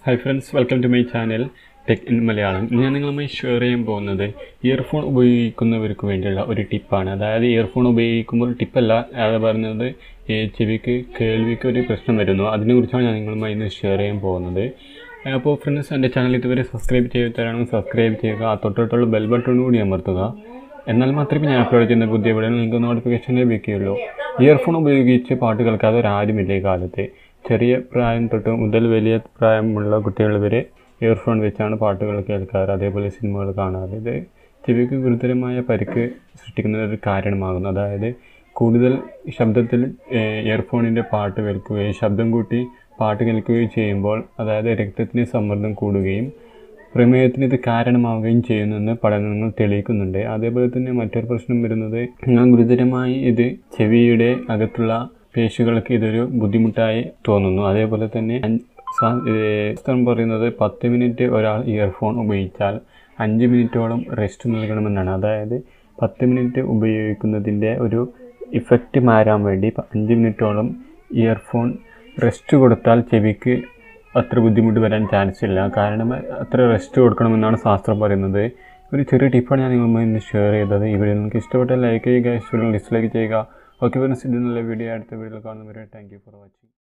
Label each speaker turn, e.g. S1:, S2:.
S1: hi friends welcome to my channel tech in Malayalam ഞാൻ നിങ്ങളുമായി share ചെയ്യാൻ പോകുന്നത് ഇയർഫോൺ ഉപയോഗിക്കുന്നവർക്ക് വേണ്ടിയുള്ള ഒരു ടിപ്പാണ് അതായത് ഇയർഫോൺ ഉപയോഗിക്കുമ്പോൾ ടിപ്പല്ല അത് പറയുന്നത് ഈ ചെവിക്ക് കേൾവിക്ക് ഒരു പ്രശ്നം വരുന്നു അതിനെക്കുറിച്ചാണ് ഞാൻ നിങ്ങളുമായി ഇന്ന് ഷെയർ ചെയ്യാൻ പോകുന്നത് അപ്പോൾ ഫ്രണ്ട്സ് എൻ്റെ ചാനൽ ഇതുവരെ സബ്സ്ക്രൈബ് ചെയ്തവരാണെങ്കിൽ സബ്സ്ക്രൈബ് ചെയ്യുക ആ തൊട്ടടുത്തുള്ള ബെൽ ബട്ടൺ കൂടി അമർത്തുക എന്നാൽ മാത്രമേ ഞാൻ അപ്ലോഡ് ചെയ്യുന്ന പുതിയ വീഡിയോ നിങ്ങൾക്ക് നോട്ടിഫിക്കേഷൻ ലഭിക്കുകയുള്ളൂ ഇയർഫോൺ ഉപയോഗിച്ച് പാട്ട് കേൾക്കാതെ ആരുമില്ല ഈ കാലത്ത് ചെറിയ പ്രായം തൊട്ട് മുതൽ വലിയ പ്രായമുള്ള കുട്ടികൾ വരെ ഇയർഫോൺ വെച്ചാണ് പാട്ടുകൾ കേൾക്കാറ് അതേപോലെ സിനിമകൾ കാണാറ് ഇത് ചെവിക്ക് ഗുരുതരമായ പരിക്ക് സൃഷ്ടിക്കുന്ന ഒരു കാരണമാകുന്നു അതായത് കൂടുതൽ ശബ്ദത്തിൽ ഇയർഫോണിൻ്റെ പാട്ട് കേൾക്കുകയും ശബ്ദം കൂട്ടി പാട്ട് കേൾക്കുകയും ചെയ്യുമ്പോൾ അതായത് രക്തത്തിന് സമ്മർദ്ദം കൂടുകയും പ്രമേഹത്തിന് ഇത് കാരണമാവുകയും ചെയ്യുന്നെന്ന് പഠനങ്ങൾ തെളിയിക്കുന്നുണ്ട് അതേപോലെ തന്നെ മറ്റൊരു പ്രശ്നം വരുന്നത് എന്നാൽ ഗുരുതരമായി ഇത് ചെവിയുടെ അകത്തുള്ള പേശികൾക്ക് ഇതൊരു ബുദ്ധിമുട്ടായി തോന്നുന്നു അതേപോലെ തന്നെ ശാസ്ത്രം പറയുന്നത് പത്ത് മിനിറ്റ് ഒരാൾ ഇയർഫോൺ ഉപയോഗിച്ചാൽ അഞ്ച് മിനിറ്റോളം റെസ്റ്റ് നൽകണമെന്നാണ് അതായത് പത്ത് മിനിറ്റ് ഉപയോഗിക്കുന്നതിൻ്റെ ഒരു ഇഫക്റ്റ് മാറാൻ വേണ്ടി അഞ്ച് മിനിറ്റോളം ഇയർഫോൺ റെസ്റ്റ് കൊടുത്താൽ ചെവിക്ക് അത്ര ബുദ്ധിമുട്ട് വരാൻ ചാൻസ് ഇല്ല കാരണം അത്ര റെസ്റ്റ് കൊടുക്കണമെന്നാണ് ശാസ്ത്രം പറയുന്നത് ഒരു ചെറിയ ടിപ്പാണ് ഞാൻ നിങ്ങളുമായി ഇന്ന് ഷെയർ ചെയ്തത് ഈ വീഡിയോ നിങ്ങൾക്ക് ഇഷ്ടപ്പെട്ടാൽ ലൈക്ക് ചെയ്യുക ഇഷ്ടപ്പെട്ടാൽ ഡിസ്ലൈക്ക് ചെയ്യുക ഓക്കെ ഫ്രണ്ട്സ് ഇത് നല്ല വീഡിയോ അടുത്ത വീഡിയോയിൽ കാണുന്നവരെ താങ്ക് യു ഫോർ വാച്ചിങ്